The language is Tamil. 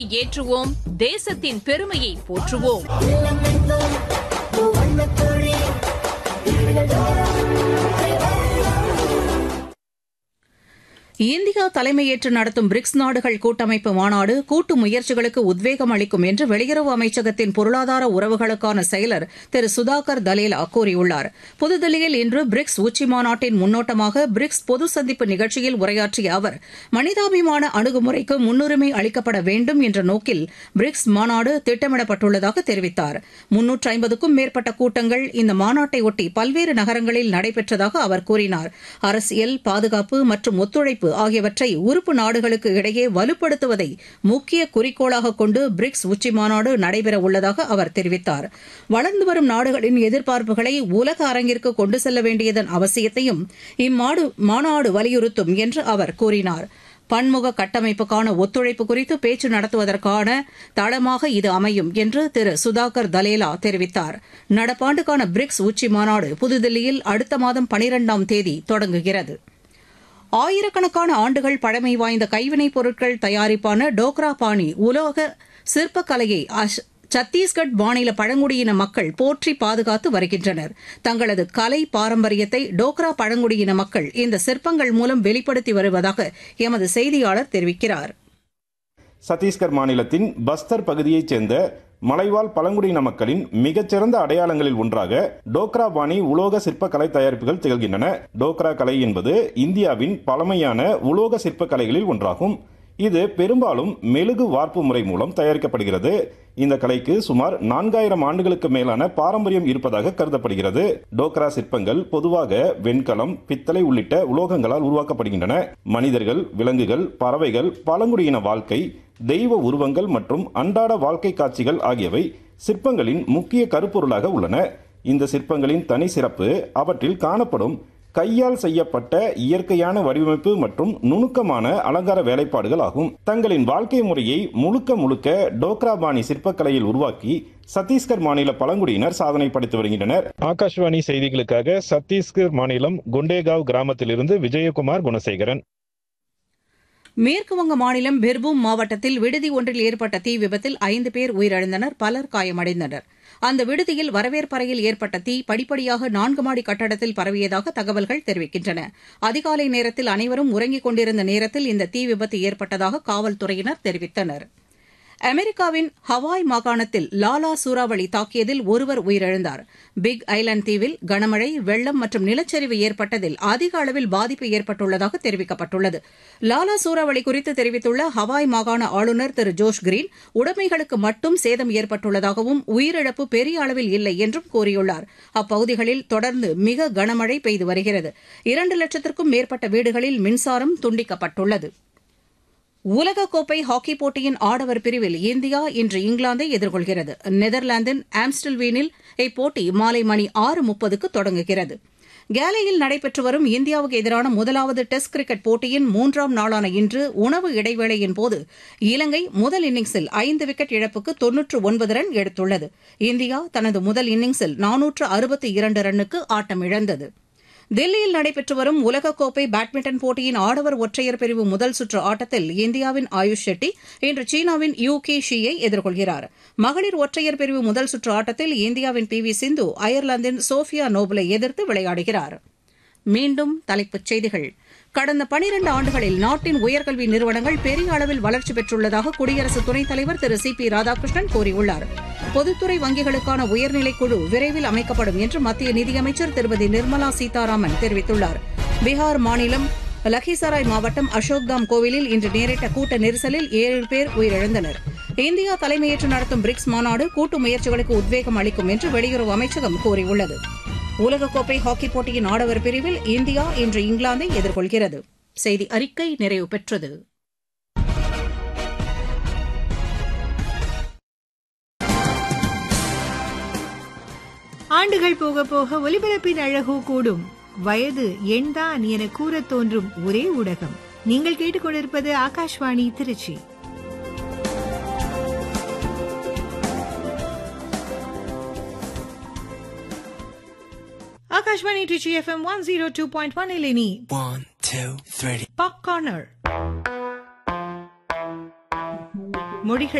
ஏற்றுவோம் தேசத்தின் பெருமையை போற்றுவோம் இந்தியா தலைமையேற்று நடத்தும் பிரிக்ஸ் நாடுகள் கூட்டமைப்பு மாநாடு கூட்டு முயற்சிகளுக்கு உத்வேகம் அளிக்கும் என்று வெளியுறவு அமைச்சகத்தின் பொருளாதார உறவுகளுக்கான செயலர் திரு சுதாகர் தலேலா கூறியுள்ளார் புதுதில்லியில் இன்று பிரிக்ஸ் உச்சி மாநாட்டின் முன்னோட்டமாக பிரிக்ஸ் பொது சந்திப்பு நிகழ்ச்சியில் உரையாற்றிய அவர் மனிதாபிமான அணுகுமுறைக்கு முன்னுரிமை அளிக்கப்பட வேண்டும் என்ற நோக்கில் பிரிக்ஸ் மாநாடு திட்டமிடப்பட்டுள்ளதாக தெரிவித்தார் முன்னூற்று ஐம்பதுக்கும் மேற்பட்ட கூட்டங்கள் இந்த மாநாட்டை ஒட்டி பல்வேறு நகரங்களில் நடைபெற்றதாக அவர் கூறினார் அரசியல் பாதுகாப்பு மற்றும் ஒத்துழைப்பு ஆகியவற்றை உறுப்பு நாடுகளுக்கு இடையே வலுப்படுத்துவதை முக்கிய குறிக்கோளாக கொண்டு பிரிக்ஸ் உச்சி மாநாடு நடைபெறவுள்ளதாக அவர் தெரிவித்தார் வளர்ந்து வரும் நாடுகளின் எதிர்பார்ப்புகளை உலக அரங்கிற்கு கொண்டு செல்ல வேண்டியதன் அவசியத்தையும் இம்மாடு மாநாடு வலியுறுத்தும் என்று அவர் கூறினார் பன்முக கட்டமைப்புக்கான ஒத்துழைப்பு குறித்து பேச்சு நடத்துவதற்கான தளமாக இது அமையும் என்று திரு சுதாகர் தலேலா தெரிவித்தார் நடப்பாண்டுக்கான பிரிக்ஸ் உச்சி மாநாடு புதுதில்லியில் அடுத்த மாதம் பனிரெண்டாம் தேதி தொடங்குகிறது ஆயிரக்கணக்கான ஆண்டுகள் பழமை வாய்ந்த கைவினைப் பொருட்கள் தயாரிப்பான டோக்ரா பாணி உலோக சிற்பக்கலையை அஷ்- சத்தீஸ்கட் மாநில பழங்குடியின மக்கள் போற்றி பாதுகாத்து வருகின்றனர் தங்களது கலை பாரம்பரியத்தை டோக்ரா பழங்குடியின மக்கள் இந்த சிற்பங்கள் மூலம் வெளிப்படுத்தி வருவதாக எமது செய்தியாளர் தெரிவிக்கிறார் சத்தீஸ்கர் மாநிலத்தின் பஸ்தர் பகுதியைச் சேர்ந்த மலைவாழ் பழங்குடியின மக்களின் மிகச்சிறந்த அடையாளங்களில் ஒன்றாக டோக்ரா பாணி உலோக சிற்ப கலை தயாரிப்புகள் திகழ்கின்றன டோக்ரா கலை என்பது இந்தியாவின் பழமையான உலோக சிற்ப கலைகளில் ஒன்றாகும் இது பெரும்பாலும் மெழுகு வார்ப்பு முறை மூலம் தயாரிக்கப்படுகிறது இந்த கலைக்கு சுமார் நான்காயிரம் ஆண்டுகளுக்கு மேலான பாரம்பரியம் இருப்பதாக கருதப்படுகிறது டோக்ரா சிற்பங்கள் பொதுவாக வெண்கலம் பித்தளை உள்ளிட்ட உலோகங்களால் உருவாக்கப்படுகின்றன மனிதர்கள் விலங்குகள் பறவைகள் பழங்குடியின வாழ்க்கை தெய்வ உருவங்கள் மற்றும் அன்றாட வாழ்க்கை காட்சிகள் ஆகியவை சிற்பங்களின் முக்கிய கருப்பொருளாக உள்ளன இந்த சிற்பங்களின் தனி சிறப்பு அவற்றில் காணப்படும் கையால் செய்யப்பட்ட இயற்கையான வடிவமைப்பு மற்றும் நுணுக்கமான அலங்கார வேலைப்பாடுகள் ஆகும் தங்களின் வாழ்க்கை முறையை முழுக்க முழுக்க டோக்ராபாணி சிற்பக்கலையில் உருவாக்கி சத்தீஸ்கர் மாநில பழங்குடியினர் சாதனை படைத்து வருகின்றனர் ஆகாஷ்வாணி செய்திகளுக்காக சத்தீஸ்கர் மாநிலம் குண்டேகாவ் கிராமத்திலிருந்து விஜயகுமார் குணசேகரன் மேற்குவங்க மாநிலம் பிர்பூம் மாவட்டத்தில் விடுதி ஒன்றில் ஏற்பட்ட தீ விபத்தில் ஐந்து பேர் உயிரிழந்தனர் பலர் காயமடைந்தனர் அந்த விடுதியில் வரவேற்பறையில் ஏற்பட்ட தீ படிப்படியாக நான்கு மாடி கட்டடத்தில் பரவியதாக தகவல்கள் தெரிவிக்கின்றன அதிகாலை நேரத்தில் அனைவரும் உறங்கிக் கொண்டிருந்த நேரத்தில் இந்த தீ விபத்து ஏற்பட்டதாக காவல்துறையினர் தெரிவித்தனர் அமெரிக்காவின் ஹவாய் மாகாணத்தில் லாலா சூறாவளி தாக்கியதில் ஒருவர் உயிரிழந்தார் பிக் ஐலாந்து தீவில் கனமழை வெள்ளம் மற்றும் நிலச்சரிவு ஏற்பட்டதில் அதிக அளவில் பாதிப்பு ஏற்பட்டுள்ளதாக தெரிவிக்கப்பட்டுள்ளது லாலா சூறாவளி குறித்து தெரிவித்துள்ள ஹவாய் மாகாண ஆளுநர் திரு ஜோஷ் கிரீன் உடைமைகளுக்கு மட்டும் சேதம் ஏற்பட்டுள்ளதாகவும் உயிரிழப்பு பெரிய அளவில் இல்லை என்றும் கூறியுள்ளார் அப்பகுதிகளில் தொடர்ந்து மிக கனமழை பெய்து வருகிறது இரண்டு லட்சத்திற்கும் மேற்பட்ட வீடுகளில் மின்சாரம் துண்டிக்கப்பட்டுள்ளது உலகக்கோப்பை ஹாக்கி போட்டியின் ஆடவர் பிரிவில் இந்தியா இன்று இங்கிலாந்தை எதிர்கொள்கிறது நெதர்லாந்தின் ஆம்ஸ்டல்வீனில் இப்போட்டி மாலை மணி ஆறு முப்பதுக்கு தொடங்குகிறது கேலையில் நடைபெற்று வரும் இந்தியாவுக்கு எதிரான முதலாவது டெஸ்ட் கிரிக்கெட் போட்டியின் மூன்றாம் நாளான இன்று உணவு இடைவேளையின் போது இலங்கை முதல் இன்னிங்ஸில் ஐந்து விக்கெட் இழப்புக்கு தொன்னூற்று ஒன்பது ரன் எடுத்துள்ளது இந்தியா தனது முதல் இன்னிங்ஸில் நானூற்று அறுபத்தி இரண்டு ரன்னுக்கு ஆட்டமிழந்தது தில்லியில் நடைபெற்று வரும் உலகக்கோப்பை பேட்மிண்டன் போட்டியின் ஆடவர் ஒற்றையர் பிரிவு முதல் சுற்று ஆட்டத்தில் இந்தியாவின் ஆயுஷ் ஷெட்டி இன்று சீனாவின் யூ கே ஷியை எதிர்கொள்கிறார் மகளிர் ஒற்றையர் பிரிவு முதல் சுற்று ஆட்டத்தில் இந்தியாவின் பி வி சிந்து அயர்லாந்தின் சோஃபியா நோபலை எதிர்த்து விளையாடுகிறார் மீண்டும் தலைப்புச் செய்திகள் கடந்த பனிரண்டு ஆண்டுகளில் நாட்டின் உயர்கல்வி நிறுவனங்கள் பெரிய அளவில் வளர்ச்சி பெற்றுள்ளதாக குடியரசு துணைத் தலைவர் திரு சி பி ராதாகிருஷ்ணன் கூறியுள்ளார் பொதுத்துறை வங்கிகளுக்கான உயர்நிலைக் குழு விரைவில் அமைக்கப்படும் என்று மத்திய நிதியமைச்சர் திருமதி நிர்மலா சீதாராமன் தெரிவித்துள்ளார் பீகார் மாநிலம் லக்கிசராய் மாவட்டம் அசோக்தாம் கோவிலில் இன்று நேரிட்ட கூட்ட நெரிசலில் ஏழு பேர் உயிரிழந்தனர் இந்தியா தலைமையேற்று நடத்தும் பிரிக்ஸ் மாநாடு கூட்டு முயற்சிகளுக்கு உத்வேகம் அளிக்கும் என்று வெளியுறவு அமைச்சகம் கூறியுள்ளது உலகக்கோப்பை ஹாக்கி போட்டியின் ஆடவர் பிரிவில் இந்தியா இன்று இங்கிலாந்தை எதிர்கொள்கிறது செய்தி அறிக்கை நிறைவு பெற்றது ஆண்டுகள் போக போக ஒலிபரப்பின் அழகு கூடும் வயது எண்தான் என கூறத் தோன்றும் ஒரே ஊடகம் நீங்கள் கேட்டுக்கொண்டிருப்பது Akashvani Tiruchi Akashvani Tiruchi FM one zero two point one இலினி One, two, three. Pop corner மொழிகள்